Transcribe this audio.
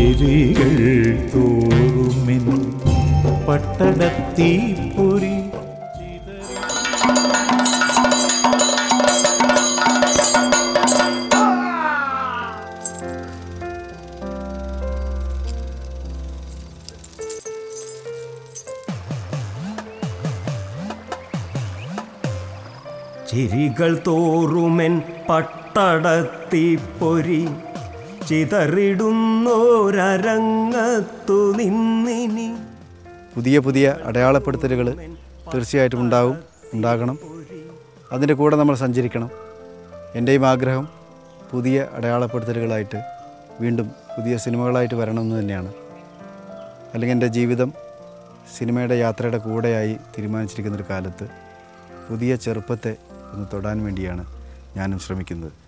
ചിരികൾ തോറുമെൻ പട്ടണത്തീ പൊരി ചിരികൾ തോറുമെൻ പട്ടടത്തിപ്പൊരി ചിതറിടുന്നോരരങ്ങത്തു നിന്നിനി പുതിയ പുതിയ അടയാളപ്പെടുത്തലുകൾ തീർച്ചയായിട്ടും ഉണ്ടാവും ഉണ്ടാകണം അതിൻ്റെ കൂടെ നമ്മൾ സഞ്ചരിക്കണം എൻ്റെയും ആഗ്രഹം പുതിയ അടയാളപ്പെടുത്തലുകളായിട്ട് വീണ്ടും പുതിയ സിനിമകളായിട്ട് വരണമെന്ന് തന്നെയാണ് അല്ലെങ്കിൽ എൻ്റെ ജീവിതം സിനിമയുടെ യാത്രയുടെ കൂടെയായി തീരുമാനിച്ചിരിക്കുന്നൊരു കാലത്ത് പുതിയ ചെറുപ്പത്തെ ഒന്ന് തൊടാൻ വേണ്ടിയാണ് ഞാനും ശ്രമിക്കുന്നത്